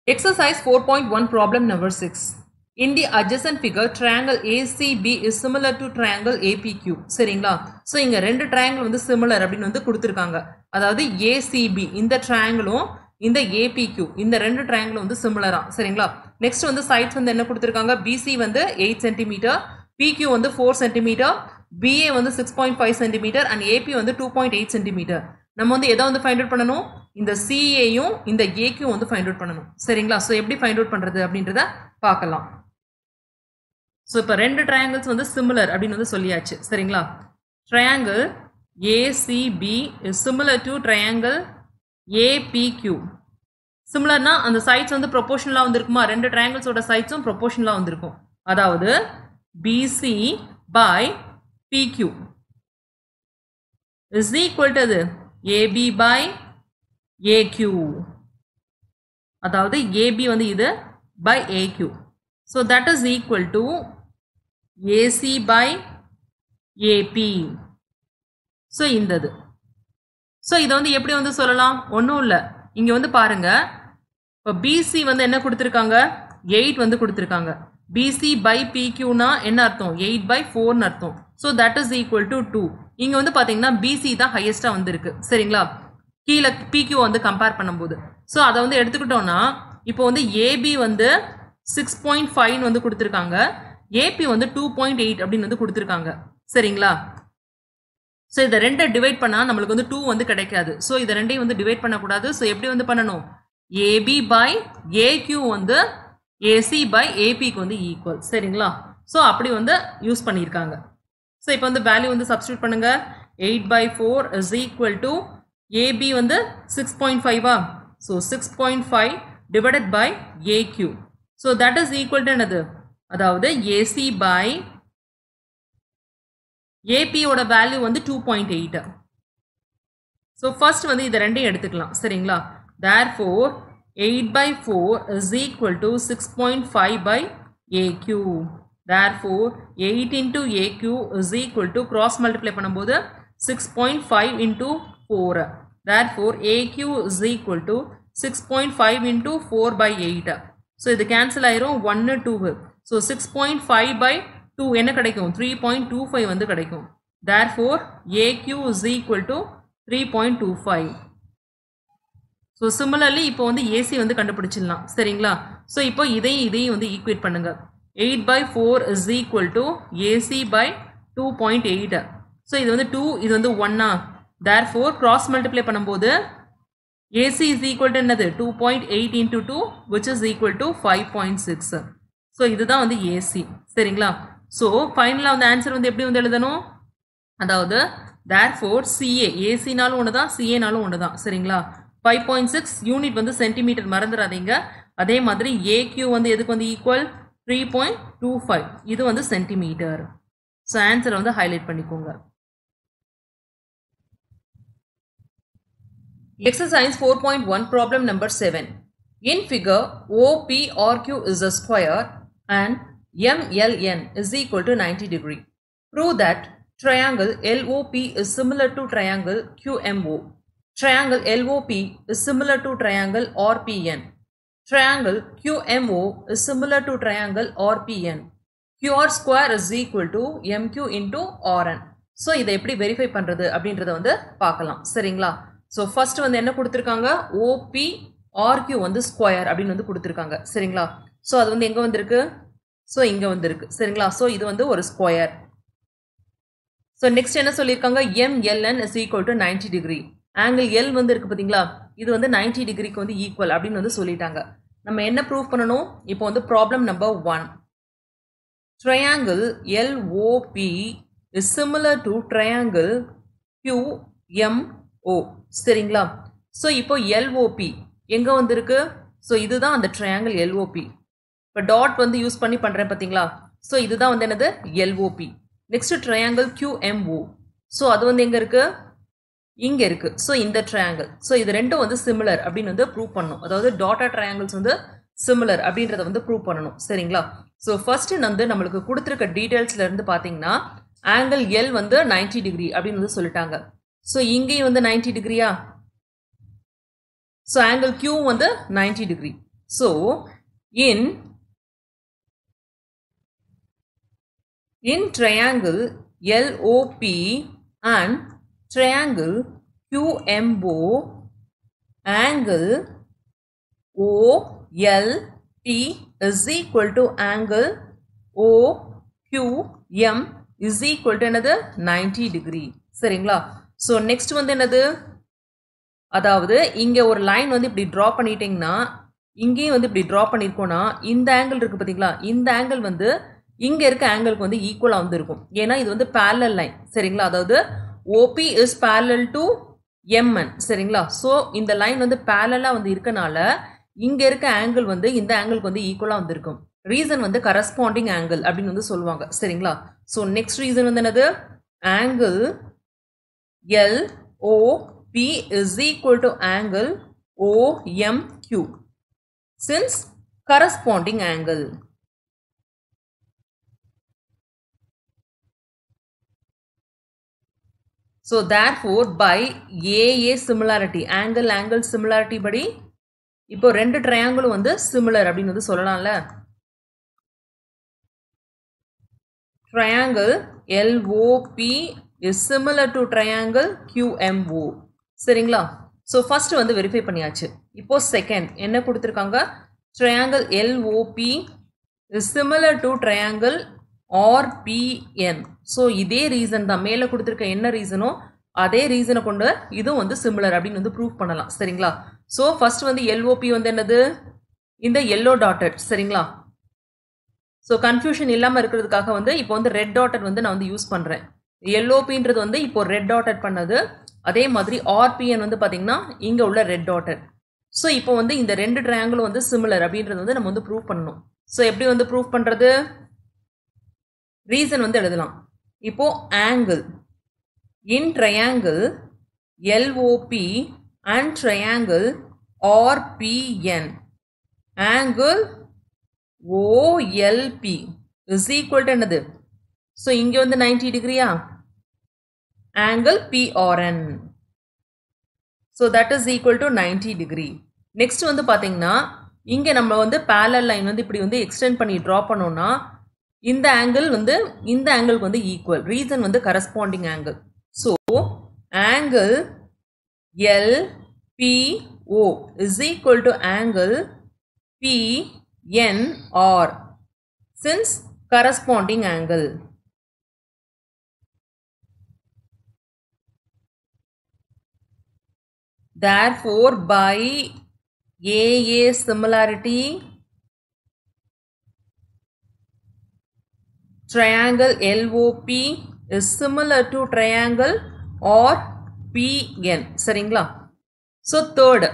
Exercise 4.1 problem number 6. In the adjacent figure, triangle ACB is similar to triangle APQ. சரிங்களா so இங்கே ரெண்டு triangle வந்து similar அப்படின்னு வந்து கொடுத்துருக்காங்க அதாவது ACB இந்த triangleம் இந்த APQ இந்த ரெண்டு triangle வந்து similar சரிங்களா நெக்ஸ்ட் வந்து சைட்ஸ் வந்து என்ன கொடுத்துருக்காங்க BC வந்து எயிட் சென்டிமீட்டர் PQ வந்து ஃபோர் சென்டிமீட்டர் BA வந்து six point five centimetre and AP வந்து டூ பாயிண்ட் எயிட் சென்டிமீட்டர் நம்ம வந்து எதை வந்து ஃபைண்ட் அவுட் பண்ணணும் இந்த சிஏயும் இந்த ஏக்கும் வந்து ஃபைண்ட் அவுட் பண்ணணும் சரிங்களா ஸோ எப்படி ஃபைண்ட் அவுட் பண்ணுறது அப்படின்றத பார்க்கலாம் ஸோ இப்போ ரெண்டு ட்ரையாங்கிள்ஸ் வந்து சிமிலர் அப்படின்னு வந்து சொல்லியாச்சு சரிங்களா triangle ACP is similar to triangle APQ சிமிலர்னா அந்த சைட்ஸ் வந்து ப்ரொபோஷனலாக வந்திருக்குமா ரெண்டு ட்ரையாங்கிள்ஸோட சைட்ஸும் ப்ரொபோஷனலாக வந்திருக்கும் அதாவது BC by PQ is equal to அது ஏபி பை ஏக்யூ அதாவது ஏபி வந்து இது by AQ so that is equal to AC by AB so இந்தது ஸோ இதை வந்து எப்படி வந்து சொல்லலாம் ஒன்றும் இல்லை இங்கே வந்து பாருங்க இப்போ பிசி வந்து என்ன கொடுத்துருக்காங்க எயிட் வந்து கொடுத்துருக்காங்க பிசி பை பிக்யூனா என்ன அர்த்தம் எயிட் பை ஃபோர்னு அர்த்தம் so that is equal to two இங்கே வந்து பார்த்தீங்கன்னா பிசி தான் ஹையஸ்ட்டாக வந்திருக்கு சரிங்களா கீழே பிக்யூ வந்து கம்பேர் பண்ணும்போது ஸோ அதை வந்து எடுத்துக்கிட்டோம்னா இப்போ வந்து ஏபி வந்து சிக்ஸ் பாயிண்ட் ஃபைவ்னு வந்து கொடுத்துருக்காங்க ஏபி வந்து டூ பாயிண்ட் எயிட் அப்படின்னு வந்து கொடுத்துருக்காங்க சரிங்களா ஸோ இதை ரெண்டை டிவைட் பண்ணால் நம்மளுக்கு வந்து டூ வந்து கிடைக்காது ஸோ இதை ரெண்டையும் வந்து டிவைட் பண்ணக்கூடாது ஸோ எப்படி வந்து பண்ணணும் ஏபி பை ஏக்யூ வந்து ஏசி பை ஏபிக்கு வந்து ஈக்குவல் சரிங்களா ஸோ அப்படி வந்து யூஸ் பண்ணியிருக்காங்க ஸோ இப்போ வந்து வேல்யூ வந்து சப்ஸ்டியூட் பண்ணுங்க eight by four is equal to AB வந்து சிக்ஸ் பாயிண்ட் ஃபைவா so six point five divided by AQ so that is equal to என்னது அதாவது ஏசி பை ஏபியோட வேல்யூ வந்து two point eight so first வந்து இதை ரெண்டையும் எடுத்துக்கலாம் சரிங்களா therefore eight by four is equal to six point five by AQ therefore eight into AQ is equal to cross multiply பண்ணும்போது six point five into four there four aq is equal to six point five into four by eight so இது cancel ஆயிரும் ஒன்று two so six point five by two என்ன கிடைக்கும் three point two five வந்து கிடைக்கும் there four aq is equal to three point two five so similarly இப்போ வந்து AC வந்து கண்டுபிடிச்சிடலாம் சரிங்களா ஸோ இப்போ இதையும் இதையும் வந்து ஈக்குவேட் பண்ணுங்க eight by four is equal to AC by two point eight so இது வந்து டூ இது வந்து ஒன்னா தேர் ஃபோர் கிராஸ் மல்டிப்ளை பண்ணும்போது ஏசி இஸ் ஈக்குவல் டு என்னது two point eight into two which is equal to five point six so இதுதான் வந்து AC சரிங்களா ஸோ ஃபைனலாக வந்து ஆன்சர் வந்து எப்படி வந்து எழுதணும் அதாவது தேர் ஃபோர் சிஏ ஏசினாலும் ஒன்று தான் சிஏனாலும் ஒன்று தான் சரிங்களா ஃபைவ் பாயிண்ட் சிக்ஸ் யூனிட் வந்து சென்டிமீட்டர் மறந்துடாதீங்க அதே மாதிரி ஏக்யூ வந்து எதுக்கு வந்து equal three point two five இது வந்து சென்டிமீட்டர் ஸோ ஆன்சரை வந்து ஹைலைட் பண்ணிக்கோங்க Exercise 4.1 problem number 7. In figure, OPRQ is a square and MLN is equal to 90 degree. Prove that triangle LOP is similar to triangle QMO. Triangle LOP is similar to triangle RPN. Triangle QMO is similar to triangle RPN. QR square is equal to MQ into RN. So இதை எப்படி verify பண்ணுறது அப்படின்றத வந்து பார்க்கலாம் சரிங்களா so first வந்து என்ன கொடுத்துருக்காங்க ஓபி ஆர்கியூ வந்து ஸ்கொயர் அப்படின்னு வந்து கொடுத்துருக்காங்க சரிங்களா ஸோ அது வந்து எங்கே வந்திருக்கு ஸோ இங்கே வந்திருக்கு சரிங்களா ஸோ இது வந்து ஒரு ஸ்கொயர் ஸோ நெக்ஸ்ட் என்ன சொல்லியிருக்காங்க MLN is equal to ninety degree angle L வந்து இருக்கு பார்த்தீங்களா இது வந்து நைன்டி டிகிரிக்கு வந்து ஈக்குவல் அப்படின்னு வந்து சொல்லிட்டாங்க நம்ம என்ன ப்ரூவ் பண்ணணும் இப்போ வந்து problem number one triangle LOP is similar to triangle QMO சரிங்களா ஸோ இப்போ எல்ஓபி எங்கே வந்திருக்கு ஸோ இதுதான் அந்த ட்ரையாங்கிள் எல்ஓபி இப்போ டாட் வந்து யூஸ் பண்ணி பண்ணுறேன் பார்த்தீங்களா ஸோ இதுதான் வந்து என்னது LOP next triangle QMO so அது வந்து எங்கே இருக்குது இங்கே இருக்குது ஸோ இந்த ட்ரையாங்கிள் ஸோ இது ரெண்டும் வந்து சிமிலர் அப்படின்னு வந்து ப்ரூவ் பண்ணணும் அதாவது டாட்டா ட்ரையாங்கிள்ஸ் வந்து சிமிலர் அப்படின்றத வந்து ப்ரூவ் பண்ணணும் சரிங்களா ஸோ ஃபர்ஸ்ட் வந்து நம்மளுக்கு கொடுத்துருக்க டீட்டெயில்ஸ்ல இருந்து பார்த்தீங்கன்னா ஆங்கிள் எல் வந்து நைன்டி டிகிரி அப்படின்னு வந்து சொல்லிட்டாங்க ஸோ இங்கேயும் வந்து நைன்டி டிகிரியா ஸோ ஆங்கிள் கியூ வந்து ninety degree so in in triangle LOP and triangle QMO angle OLT is equal to angle OQM is equal to என்னது 90 degree சரிங்களா ஸோ நெக்ஸ்ட் வந்து என்னது அதாவது இங்கே ஒரு லைன் வந்து இப்படி ட்ரா பண்ணிட்டீங்கன்னா இங்கேயும் வந்து இப்படி ட்ரா பண்ணியிருக்கோன்னா இந்த ஆங்கிள் இருக்குது பார்த்தீங்களா இந்த ஆங்கிள் வந்து இங்கே இருக்க ஆங்கிளுக்கு வந்து ஈக்குவலாக வந்து இருக்கும் ஏன்னா இது வந்து பேரலல் லைன் சரிங்களா அதாவது OP is parallel to MN சரிங்களா ஸோ இந்த லைன் வந்து பேரலாக வந்து இருக்கனால இங்கே இருக்க ஆங்கிள் வந்து இந்த ஆங்கிளுக்கு வந்து ஈக்குவலாக வந்து இருக்கும் ரீசன் வந்து கரஸ்பாண்டிங் ஆங்கிள் அப்படின்னு வந்து சொல்லுவாங்க சரிங்களா ஸோ நெக்ஸ்ட் ரீசன் வந்து என்னது angle L O P is equal to angle OMQ since corresponding angle. So therefore by AA similarity angle angle similarity படி இப்போ ரெண்டு ட்ரையாங்கிளும் வந்து சிமிலர் அப்படின்னு வந்து சொல்லலாம்ல triangle LOP is similar to triangle QMO சரிங்களா ஸோ ஃபர்ஸ்ட் வந்து வெரிஃபை பண்ணியாச்சு இப்போ செகண்ட் என்ன கொடுத்துருக்காங்க triangle LOP is similar to triangle RPN so இதே ரீசன் தான் மேலே கொடுத்துருக்க என்ன ரீசனோ அதே ரீசனை கொண்டு இதுவும் வந்து சிமிலர் அப்படின்னு வந்து ப்ரூவ் பண்ணலாம் சரிங்களா ஸோ ஃபர்ஸ்ட் வந்து எல்ஓபி வந்து என்னது இந்த எல்லோ டாட்டட் சரிங்களா ஸோ கன்ஃபியூஷன் இல்லாமல் இருக்கிறதுக்காக வந்து இப்போ வந்து ரெட் டாட்டட் வந்து நான் வந்து யூஸ் பண்ணுறேன் எல்ஓபின்றது வந்து இப்போ ரெட் டாட்டட் பண்ணது அதே மாதிரி ஆர்பிஎன் வந்து பார்த்தீங்கன்னா இங்கே உள்ள ரெட் டாட்டட் ஸோ இப்போ வந்து இந்த ரெண்டு ட்ரையாங்கிளும் வந்து சிமிலர் அப்படின்றது வந்து நம்ம வந்து ப்ரூவ் பண்ணணும் ஸோ எப்படி வந்து ப்ரூவ் பண்ணுறது ரீசன் வந்து எழுதலாம் இப்போ angle in triangle LOP and triangle RPN angle OLP is equal to என்னது ஸோ இங்கே வந்து நைன்டி டிகிரியா angle PRN. So that is equal to 90 degree. Next வந்து பார்த்தீங்கன்னா இங்கே நம்ம வந்து பேரல் லைன் வந்து இப்படி வந்து எக்ஸ்டெண்ட் பண்ணி ட்ரா பண்ணோம்னா இந்த ஆங்கிள் வந்து இந்த ஆங்கிளுக்கு வந்து ஈக்குவல் ரீசன் வந்து corresponding angle so angle L PO is equal to angle PNR since corresponding angle Therefore, by AA similarity, triangle LOP is similar to triangle RPN. சரிங்களா So, third,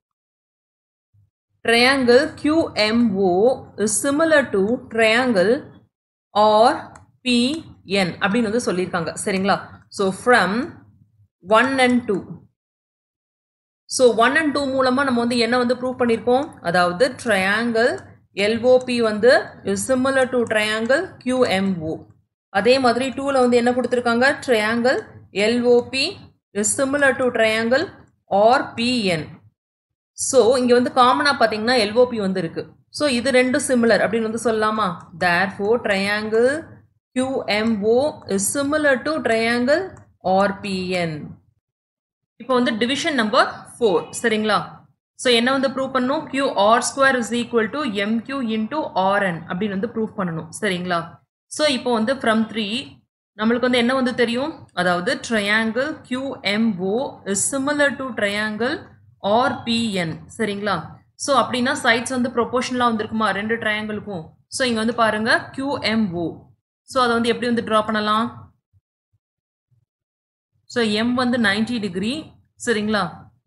triangle QMO is similar to triangle RPN அப்படின்னு வந்து சொல்லியிருக்காங்க சரிங்களா so from one and two so one and two மூலமாக நம்ம வந்து என்ன வந்து ப்ரூவ் பண்ணியிருக்கோம் அதாவது ட்ரையாங்கிள் எல்ஓபி வந்து சிமிலர் டு ட்ரையாங்கிள் கியூஎம்ஓ அதே மாதிரி டூவில் வந்து என்ன கொடுத்துருக்காங்க triangle LOP similar to triangle RPN so இங்கே வந்து காமனாக பார்த்தீங்கன்னா எல்ஓபி வந்து இருக்குது ஸோ இது ரெண்டும் சிமிலர் அப்படின்னு வந்து சொல்லலாமா therefore triangle QMO is similar to triangle RPN இப்போ வந்து டிவிஷன் நம்பர் ஃபோர் சரிங்களா ஸோ என்ன வந்து ப்ரூவ் பண்ணணும் Q R square is equal to MQ into RN அப்படின்னு வந்து ப்ரூவ் பண்ணணும் சரிங்களா ஸோ இப்போ வந்து ஃப்ரம் த்ரீ நம்மளுக்கு வந்து என்ன வந்து தெரியும் அதாவது triangle QMO is similar to triangle RPN சரிங்களா ஸோ அப்படின்னா சைட்ஸ் வந்து ப்ரொபோஷனலாக வந்துருக்குமா ரெண்டு ட்ரையாங்கிளுக்கும் ஸோ இங்கே வந்து பாருங்க கியூஎம்ஓ ஸோ அதை வந்து எப்படி வந்து ட்ரா பண்ணலாம் ஸோ எம் வந்து நைன்டி டிகிரி சரிங்களா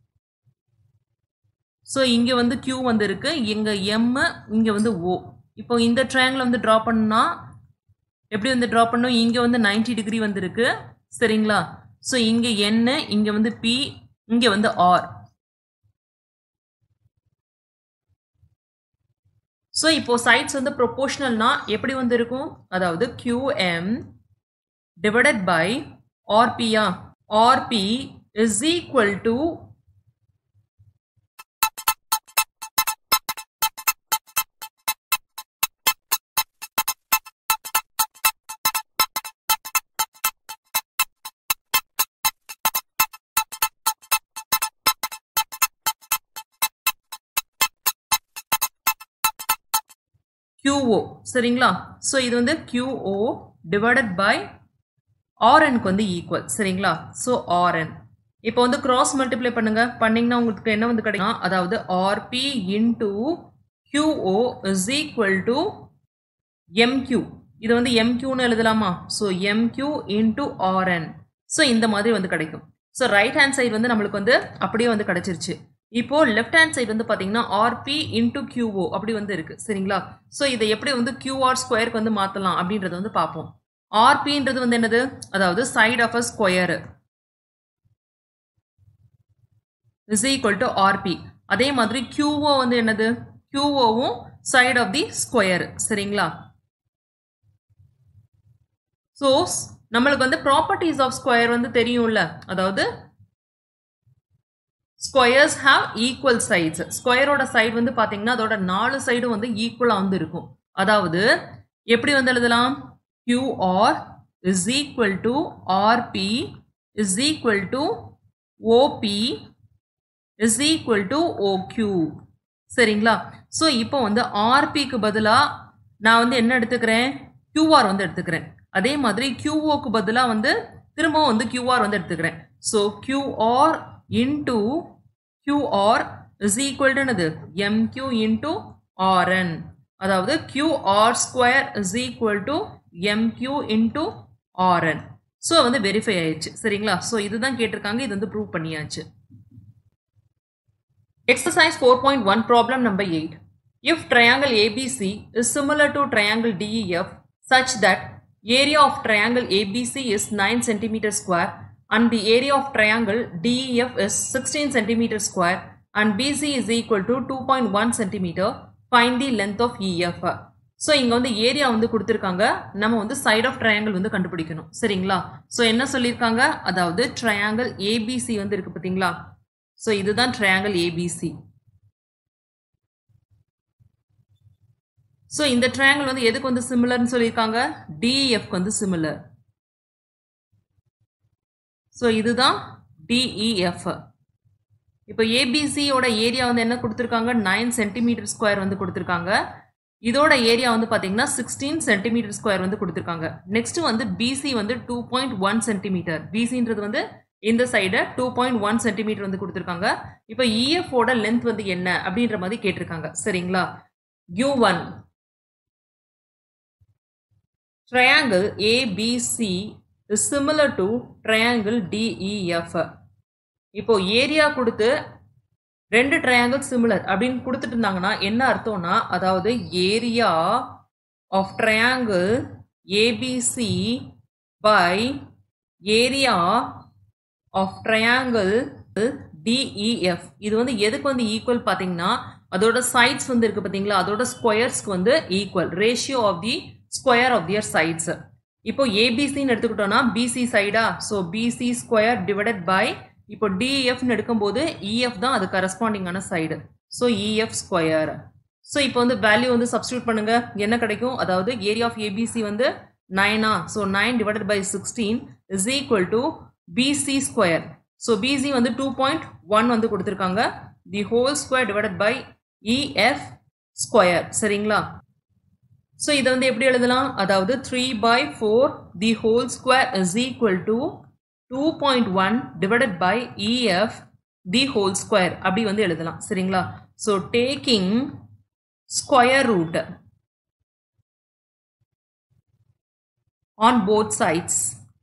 ஸோ இங்கே வந்து கியூ வந்து இருக்கு இங்கே எம் இங்கே வந்து ஓ இப்போ இந்த ட்ரையாங்கிள் வந்து ட்ரா பண்ணா எப்படி வந்து ட்ரா பண்ணோம் இங்கே வந்து நைன்டி டிகிரி வந்து இருக்கு சரிங்களா ஸோ இங்கே என்ன இங்கே வந்து பி இங்கே வந்து ஆர் ஸோ இப்போ சைட்ஸ் வந்து ப்ரொபோஷனல்னா எப்படி வந்து இருக்கும் அதாவது கியூஎம் டிவைடட் பை ஆர்பியா RP is equal to QO சரிங்களா ஸோ இது வந்து QO டிவைடட் பை ஆர்என்க்கு வந்து ஈக்குவல் சரிங்களா ஸோ ஆர்என் இப்போ வந்து கிராஸ் மல்டிப்ளை பண்ணுங்க பண்ணீங்கன்னா உங்களுக்கு என்ன வந்து கிடைக்கும் அதாவது RP into QO is equal to MQ இது வந்து எம்கியூன்னு எழுதலாமா so MQ into RN so இந்த மாதிரி வந்து கிடைக்கும் ஸோ ரைட் ஹேண்ட் சைடு வந்து நம்மளுக்கு வந்து அப்படியே வந்து கிடைச்சிருச்சு இப்போ லெஃப்ட் ஹேண்ட் சைடு வந்து பார்த்தீங்கன்னா ஆர்பி இன்டூ கியூஓ அப்படி வந்து இருக்கு சரிங்களா ஸோ இதை எப்படி வந்து கியூஆர் ஸ்கொயருக்கு வந்து மாற்றலாம் அப்படின்றத வந்து பார்ப்போம் ஆர்பின்றது வந்து என்னது அதாவது side of a square is equal to RP அதே மாதிரி கியூஓ வந்து என்னது கியூஓவும் சைடு ஆஃப் தி ஸ்கொயர் சரிங்களா ஸோ நம்மளுக்கு வந்து ப்ராப்பர்ட்டிஸ் ஆஃப் ஸ்கொயர் வந்து தெரியும்ல அதாவது ஸ்கொயர்ஸ் ஹாவ் ஈக்குவல் சைட்ஸ் ஸ்கொயரோட சைடு வந்து பார்த்தீங்கன்னா அதோட நாலு சைடும் வந்து ஈக்குவலாக வந்து இருக்கும் அதாவது எப்படி வந்து எழுதலாம் QR is equal to RP is equal to OP is equal to OQ சரிங்களா ஸோ இப்போ வந்து ஆர்பிக்கு பதிலாக நான் வந்து என்ன எடுத்துக்கிறேன் கியூஆர் வந்து எடுத்துக்கிறேன் அதே மாதிரி கியூஓக்கு பதிலாக வந்து திரும்பவும் வந்து கியூஆர் வந்து எடுத்துக்கிறேன் so QR into QR is equal to என்னது எம்கியூ இன்டூ ஆர்என் அதாவது QR square is equal to MQ into RN so வந்து வெரிஃபை ஆயிடுச்சு சரிங்களா ஸோ இதுதான் கேட்டிருக்காங்க இது வந்து ப்ரூவ் பண்ணியாச்சு Exercise 4.1 problem number 8. If triangle ABC is similar to triangle DEF such that area of triangle ABC is 9 cm square and the area of triangle DEF is 16 cm square and BC is equal to 2.1 cm, find the length of EF. So இங்கே வந்து area வந்து கொடுத்துருக்காங்க நம்ம வந்து side of triangle வந்து கண்டுபிடிக்கணும் சரிங்களா so என்ன சொல்லியிருக்காங்க அதாவது ட்ரையாங்கிள் ஏபிசி வந்து இருக்கு பார்த்தீங்களா ஸோ இதுதான் ட்ரையாங்கிள் ஏபிசி ஸோ இந்த ட்ரையாங்கிள் வந்து எதுக்கு வந்து சிமிலர்னு சொல்லியிருக்காங்க டிஇஎஃப்க்கு வந்து சிமிலர் ஸோ இதுதான் டிஇஎஃப் இப்போ ஏபிசியோட ஏரியா வந்து என்ன கொடுத்துருக்காங்க நைன் சென்டிமீட்டர் ஸ்கொயர் வந்து கொடுத்துருக்காங்க இதோட ஏரியா வந்து பார்த்தீங்கன்னா சிக்ஸ்டீன் சென்டிமீட்டர் ஸ்கொயர் வந்து கொடுத்துருக்காங்க நெக்ஸ்ட் வந்து பிசி வந்து டூ பாயிண்ட் ஒன் சென்டிமீட்டர் பிசின்றது வந்து இந்த side two point one centimetre வந்து கொடுத்துருக்காங்க இப்போ இஎஃப்ஓட லென்த் வந்து என்ன அப்படின்ற மாதிரி கேட்டிருக்காங்க சரிங்களா you one triangle ABC is similar to triangle DEF இப்போ ஏரியா கொடுத்து ரெண்டு ட்ரையாங்கிள் சிமிலர் அப்படின்னு கொடுத்துட்டு இருந்தாங்கன்னா என்ன அர்த்தம்னா அதாவது area of triangle ABC by area of triangle DEF இது வந்து எதுக்கு வந்து ஈக்குவல் பார்த்தீங்கன்னா அதோட சைட்ஸ் வந்து இருக்கு பார்த்தீங்களா அதோட ஸ்கொயர்ஸ்க்கு வந்து equal ratio of the square of their sides இப்போ ஏபிசின்னு எடுத்துக்கிட்டோம்னா பிசி சைடா so BC square divided by இப்போ டிஎஃப்னு எடுக்கும்போது இஎஃப் தான் அது கரஸ்பாண்டிங்கான side so EF square so இப்போ வந்து வேல்யூ வந்து சப்ஸ்டியூட் பண்ணுங்க என்ன கிடைக்கும் அதாவது ஏரியா ஆஃப் ஏபிசி வந்து நைனா so nine divided by sixteen is equal to BC square so BC வந்து டூ பாயிண்ட் ஒன் வந்து கொடுத்துருக்காங்க the whole square divided by EF square சரிங்களா ஸோ இதை வந்து எப்படி எழுதலாம் அதாவது three by four the whole square is equal to two point one divided by EF the whole square அப்படி வந்து எழுதலாம் சரிங்களா so taking square root on both sides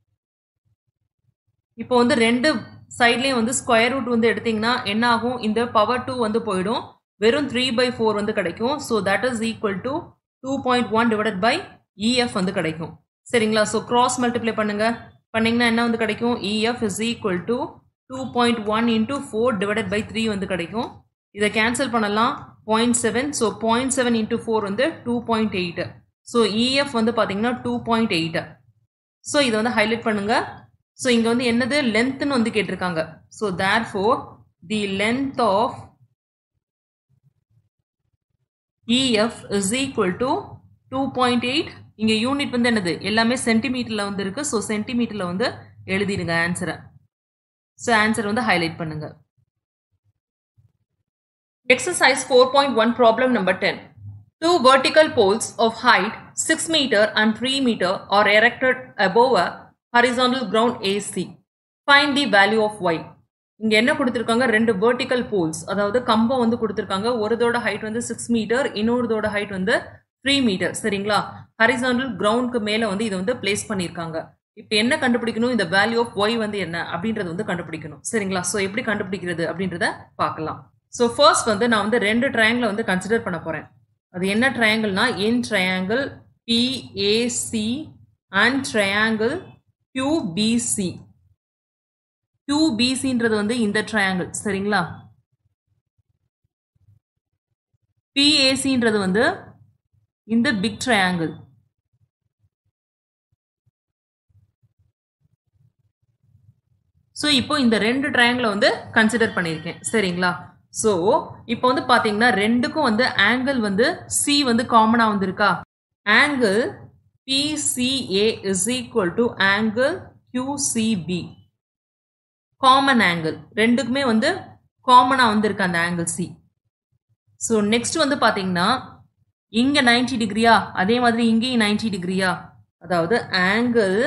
இப்போ வந்து ரெண்டு சைட்லேயும் வந்து ஸ்கொயர் ரூட் வந்து எடுத்தீங்கன்னா என்ன ஆகும் இந்த பவர் டூ வந்து போயிடும் வெறும் த்ரீ பை ஃபோர் வந்து கிடைக்கும் so that is equal to two point one divided by EF வந்து கிடைக்கும் சரிங்களா ஸோ கிராஸ் மல்டிப்ளை பண்ணுங்க பண்ணிங்கன்னா என்ன வந்து கிடைக்கும் EF is equal to two point one into four divided by three வந்து கிடைக்கும் இதை கேன்சல் பண்ணலாம் point seven so point seven into four வந்து two point eight so EF வந்து பார்த்தீங்கன்னா டூ பாயிண்ட் எயிட் ஸோ இதை வந்து ஹைலைட் பண்ணுங்க ஸோ இங்கே வந்து என்னது லென்த்னு வந்து கேட்டிருக்காங்க so therefore the length of EF is equal to two point eight இங்கே யூனிட் வந்து என்னது எல்லாமே சென்டிமீட்டரில் வந்து இருக்குது ஸோ சென்டிமீட்டரில் வந்து எழுதிடுங்க ஆன்சரை ஸோ ஆன்சர் வந்து ஹைலைட் பண்ணுங்க exercise four point one problem number ten to Two vertical poles of height 6 meter and 3 meter are erected above a horizontal ground AC. Find the value of y. இங்க என்ன கொடுத்துருக்காங்க ரெண்டு vertical poles அதாவது கம்பம் வந்து கொடுத்துருக்காங்க ஒருதோட ஹைட் வந்து சிக்ஸ் மீட்டர் இன்னொருதோட ஹைட் வந்து த்ரீ மீட்டர் சரிங்களா ஹரிசாண்டல் கிரவுண்டுக்கு மேல வந்து இதை வந்து பிளேஸ் பண்ணியிருக்காங்க இப்போ என்ன கண்டுபிடிக்கணும் இந்த வேல்யூ ஆஃப் ஒய் வந்து என்ன அப்படின்றது வந்து கண்டுபிடிக்கணும் சரிங்களா ஸோ எப்படி கண்டுபிடிக்கிறது அப்படின்றத பார்க்கலாம் ஸோ ஃபர்ஸ்ட் வந்து நான் வந்து ரெண்டு ட்ரையாங்கிளை வந்து கன்சிடர் பண்ண போறேன் அது என்ன ட்ரையாங்கிள்னா in triangle PAC and triangle QPC கியூபிசின்றது வந்து இந்த ட்ரையாங்கிள் சரிங்களா பிஏசின்றது வந்து இந்த பிக் ட்ரையாங்கிள் ஸோ இப்போ இந்த ரெண்டு ட்ரையாங்கிளை வந்து கன்சிடர் பண்ணியிருக்கேன் சரிங்களா ஸோ இப்போ வந்து பார்த்தீங்கன்னா ரெண்டுக்கும் வந்து ஆங்கிள் வந்து சி வந்து காமனாக வந்திருக்கா angle PCA is equal to angle QCP common angle ரெண்டுக்குமே வந்து காமனாக வந்திருக்கு அந்த ஆங்கிள் சி ஸோ நெக்ஸ்ட் வந்து பார்த்தீங்கன்னா இங்கே நைன்டி டிகிரியா அதே மாதிரி இங்கேயும் நைன்டி டிகிரியா அதாவது angle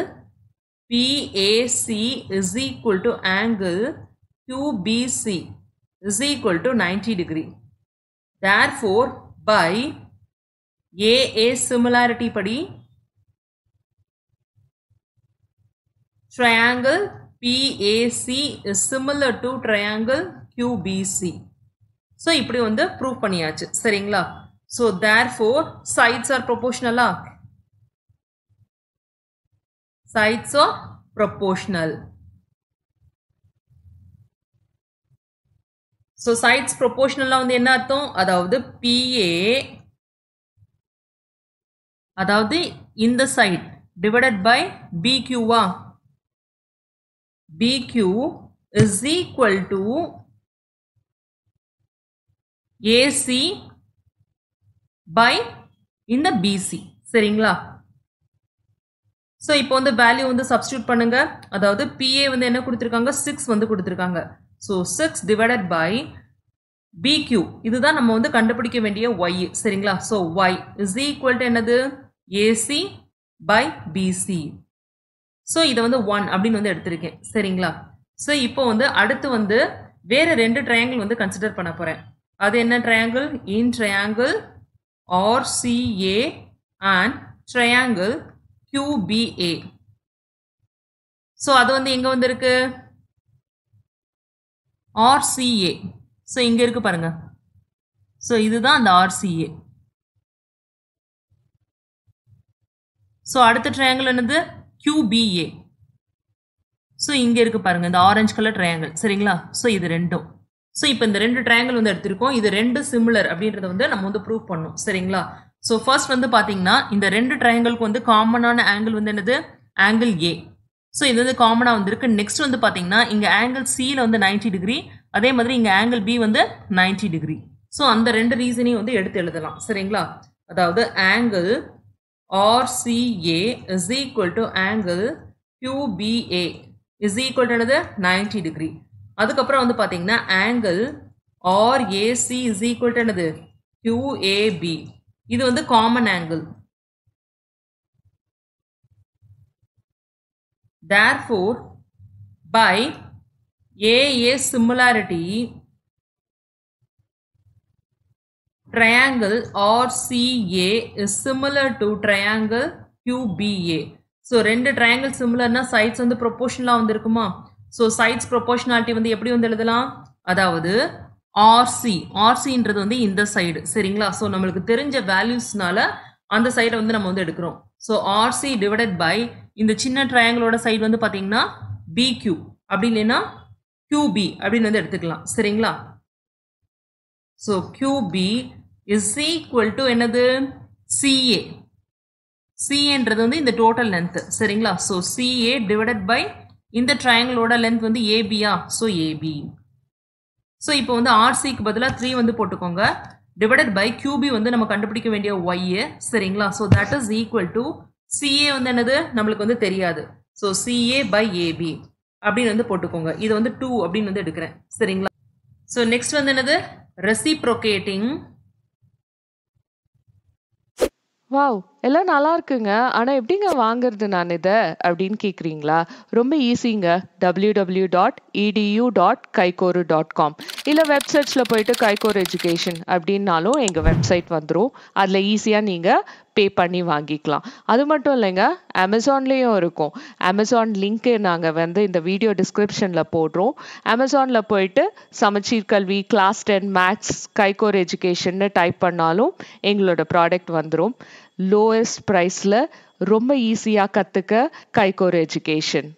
PAC is equal to angle QBC is equal to ninety degree therefore by AA similarity படி triangle PAC is similar to triangle QBC. So இப்படி வந்து ப்ரூவ் பண்ணியாச்சு சரிங்களா so therefore sides are ப்ரொபோஷனலா sides are proportional so sides ப்ரொபோஷனலாக வந்து என்ன அர்த்தம் அதாவது பிஏ அதாவது இந்த சைட் டிவைடட் பை பிக்யூவா BQ is equal to AC by இந்த BC சரிங்களா ஸோ இப்போ வந்து வேல்யூ வந்து சப்ஸ்டியூட் பண்ணுங்க அதாவது பிஏ வந்து என்ன கொடுத்துருக்காங்க சிக்ஸ் வந்து கொடுத்துருக்காங்க so six divided by BQ இதுதான் நம்ம வந்து கண்டுபிடிக்க வேண்டிய ஒய் சரிங்களா so Y is equal to என்னது ஏசி பை பிசி ஸோ இதை வந்து ஒன் அப்படின்னு வந்து எடுத்திருக்கேன் சரிங்களா ஸோ இப்போ வந்து அடுத்து வந்து வேற ரெண்டு ட்ரையாங்கிள் வந்து கன்சிடர் பண்ண போறேன் அது என்ன triangle in triangle RCA and triangle QBA so அது வந்து எங்க வந்து இருக்கு ஆர்சிஏ ஸோ இங்க இருக்கு பாருங்க ஸோ இதுதான் அந்த ஆர்சிஏ ஸோ அடுத்த ட்ரையாங்கிள் என்னது QBA ஸோ இங்கே இருக்கு பாருங்க இந்த ஆரஞ்சு கலர் ட்ரையாங்கிள் சரிங்களா ஸோ இது ரெண்டும் ஸோ இப்போ இந்த ரெண்டு ட்ரையாங்கிள் வந்து எடுத்திருக்கோம் இது ரெண்டு சிமிலர் அப்படின்றத வந்து நம்ம வந்து ப்ரூவ் பண்ணோம் சரிங்களா ஸோ ஃபர்ஸ்ட் வந்து பார்த்தீங்கன்னா இந்த ரெண்டு ட்ரையாங்கிளுக்கு வந்து காமனான ஆங்கிள் வந்து என்னது ஆங்கிள் ஏ ஸோ இது வந்து காமனாக வந்திருக்கு நெக்ஸ்ட் வந்து பார்த்தீங்கன்னா இங்கே ஆங்கிள் சியில் வந்து நைன்டி டிகிரி அதே மாதிரி இங்கே ஆங்கிள் பி வந்து நைன்டி டிகிரி ஸோ அந்த ரெண்டு ரீசனையும் வந்து எடுத்து எழுதலாம் சரிங்களா அதாவது angle RCA is equal to angle QBA is equal to என்னது 90 degree அதுக்கப்புறம் வந்து பார்த்தீங்கன்னா angle RAC is equal to என்னது QAB இது வந்து common angle therefore by AA similarity triangle RCA is similar to triangle QBA. So ரெண்டு triangle சிமிலர்னா sides வந்து ப்ரொபோஷனலாக வந்திருக்குமா ஸோ சைட்ஸ் ப்ரொபோஷனாலிட்டி வந்து எப்படி வந்து எழுதலாம் அதாவது ஆர்சி ஆர்சின்றது வந்து இந்த சைடு சரிங்களா ஸோ நம்மளுக்கு தெரிஞ்ச வேல்யூஸ்னால அந்த சைடை வந்து நம்ம வந்து எடுக்கிறோம் ஸோ ஆர்சி டிவைடட் பை இந்த சின்ன ட்ரையாங்கிளோட சைடு வந்து பார்த்தீங்கன்னா பிக்யூ அப்படி இல்லைன்னா கியூபி அப்படின்னு வந்து எடுத்துக்கலாம் சரிங்களா so QB is equal to என்னது சிஏ சிஏன்றது வந்து இந்த டோட்டல் லென்த் சரிங்களா ஸோ சிஏ டிவைடட் பை இந்த ட்ரையாங்கிளோட லென்த் வந்து ஏபியா ஸோ ஏபி ஸோ இப்போ வந்து ஆர்சிக்கு பதிலாக த்ரீ வந்து போட்டுக்கோங்க டிவைடட் பை கியூபி வந்து நம்ம கண்டுபிடிக்க வேண்டிய ஒய்யு சரிங்களா so that is equal to CA வந்து என்னது நம்மளுக்கு வந்து தெரியாது ஸோ சிஏ பை ஏபி அப்படின்னு வந்து போட்டுக்கோங்க இது வந்து டூ அப்படின்னு வந்து எடுக்கிறேன் சரிங்களா ஸோ நெக்ஸ்ட் வந்து என்னது reciprocating வாவ்! எல்லாம் நல்லா இருக்குங்க. ஆனா எப்படிங்க வாங்குறது நான் இத? அப்படின்னு கேட்குறீங்களா? ரொம்ப ஈஸிங்க. www.edu.kaikoru.com இல்ல வெப் சர்ச்ல போயிட்டு கைகோர் எஜுகேஷன் அப்படின்னாலும் எங்க வெப்சைட் வந்துரும். அதுல ஈஸியா நீங்க பே பண்ணி வாங்கிக்கலாம். அது மட்டும் இல்லைங்க, அமேசான்லயும் இருக்கும். அமேசான் லிங்க் நாங்க வந்து இந்த வீடியோ டிஸ்கிரிப்ஷன்ல போடுறோம். அமேசான்ல போயிட்டு சமச்சீர் கல்வி, கிளாஸ் 10 மேத்ஸ், கைகோர் எஜுகேஷன்னு டைப் பண்ணாலும் எங்களோட ப்ராடக்ட் வந்துரும். லோயஸ்ட் பிரைஸ்ல ரொம்ப ஈஸியா கத்துக்க கைகோர் எஜுகேஷன்.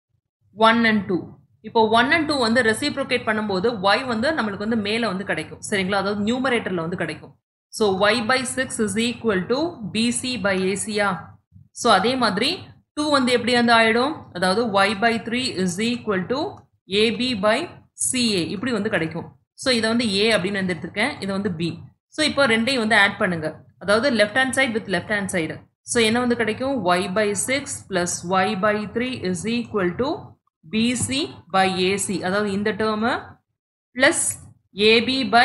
1 அண்ட் 2 இப்போ 1 அண்ட் 2 வந்து ரெசிப்ரோகேட் பண்ணும்போது y வந்து நம்மளுக்கு வந்து மேல வந்து கிடைக்கும் சரிங்களா அதாவது நியூமரேட்டர்ல வந்து கிடைக்கும் so y by six is equal to BC by ஏசியா ஸோ அதே மாதிரி 2 வந்து எப்படி வந்து ஆயிடும் அதாவது y by three is equal to AB by CA இப்படி வந்து கிடைக்கும் ஸோ இதை வந்து ஏ அப்படின்னு வந்து எடுத்திருக்கேன் இதை வந்து பி ஸோ இப்போ ரெண்டையும் வந்து ஆட் பண்ணுங்க அதாவது left hand side with left hand side so என்ன வந்து கிடைக்கும் y by six plus Y by three is equal to BC by AC அதாவது இந்த term plus AB by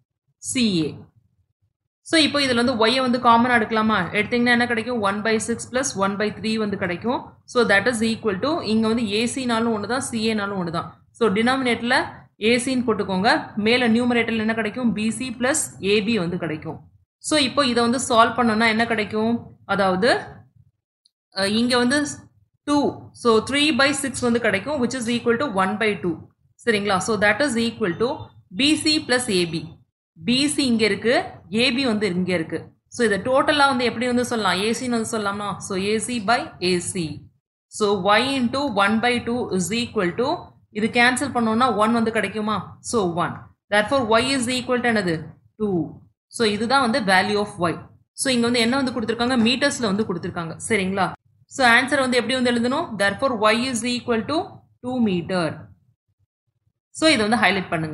CA so இப்போ இதில் வந்து ஒய்யை வந்து காமனாக எடுக்கலாமா எடுத்தீங்கன்னா என்ன கிடைக்கும் one by six plus one by three வந்து கிடைக்கும் so that is equal to இங்கே வந்து ஏசினாலும் ஒன்று தான் சிஏனாலும் ஒன்று தான் ஸோ டினாமினேட்டில் ஏசின்னு போட்டுக்கோங்க மேலே நியூமரேட்டரில் என்ன கிடைக்கும் பிசி ப்ளஸ் ஏபி வந்து கிடைக்கும் ஸோ இப்போ இதை வந்து சால்வ் பண்ணோம்னா என்ன கிடைக்கும் அதாவது இங்கே வந்து two so three by six வந்து கிடைக்கும் which is equal to one by two சரிங்களா so that is equal to BC plus AB BC இங்கே இருக்குது ஏபி வந்து இங்கே இருக்குது ஸோ இதை டோட்டலாக வந்து எப்படி வந்து சொல்லலாம் ஏசின்னு வந்து சொல்லலாமா so AC by AC so Y into one by two is equal to இது கேன்சல் பண்ணோம்னா ஒன் வந்து கிடைக்குமா so one therefore Y is equal to என்னது டூ ஸோ இதுதான் வந்து வேல்யூ ஆஃப் ஒய் ஸோ இங்கே வந்து என்ன வந்து கொடுத்துருக்காங்க மீட்டர்ஸில் வந்து கொடுத்துருக்காங்க சரிங்களா ஸோ ஆன்சர் வந்து எப்படி வந்து எழுதணும் therefore Y is equal to two metre so இதை வந்து ஹைலைட் பண்ணுங்க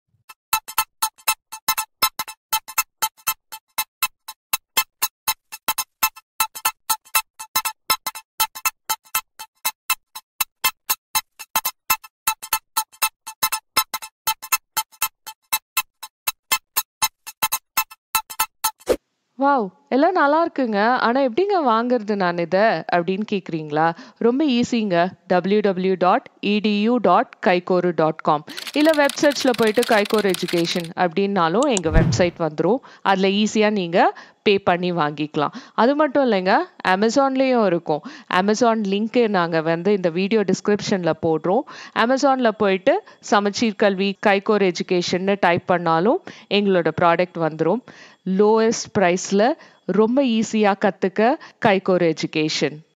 வாவ்! எல்லாம் நல்லா இருக்குங்க. ஆனா எப்படிங்க வாங்குறது நான் இத? அப்படின்னு கேட்குறீங்களா? ரொம்ப ஈஸிங்க. www.edu.kaikoru.com இல்ல வெப் சர்ச்ல போயிட்டு கைகோர் எஜுகேஷன் அப்படின்னாலும் எங்க வெப்சைட் வந்துரும். அதுல ஈஸியா நீங்க பே பண்ணி வாங்கிக்கலாம். அது மட்டும் இல்லைங்க, அமேசான்லயும் இருக்கும். அமேசான் லிங்க் நாங்க வந்து இந்த வீடியோ டிஸ்கிரிப்ஷன்ல போடுறோம். அமேசான்ல போயிட்டு சமச்சீர் கல்வி, கைகோர் எஜுகேஷன்னு டைப் பண்ணாலும் எங்களோட ப்ராடக்ட் வந்துரும். லோயஸ்ட் பிரைஸ்ல ரொம்ப ஈஸியா கத்துக்க கைகோர் எஜுகேஷன்.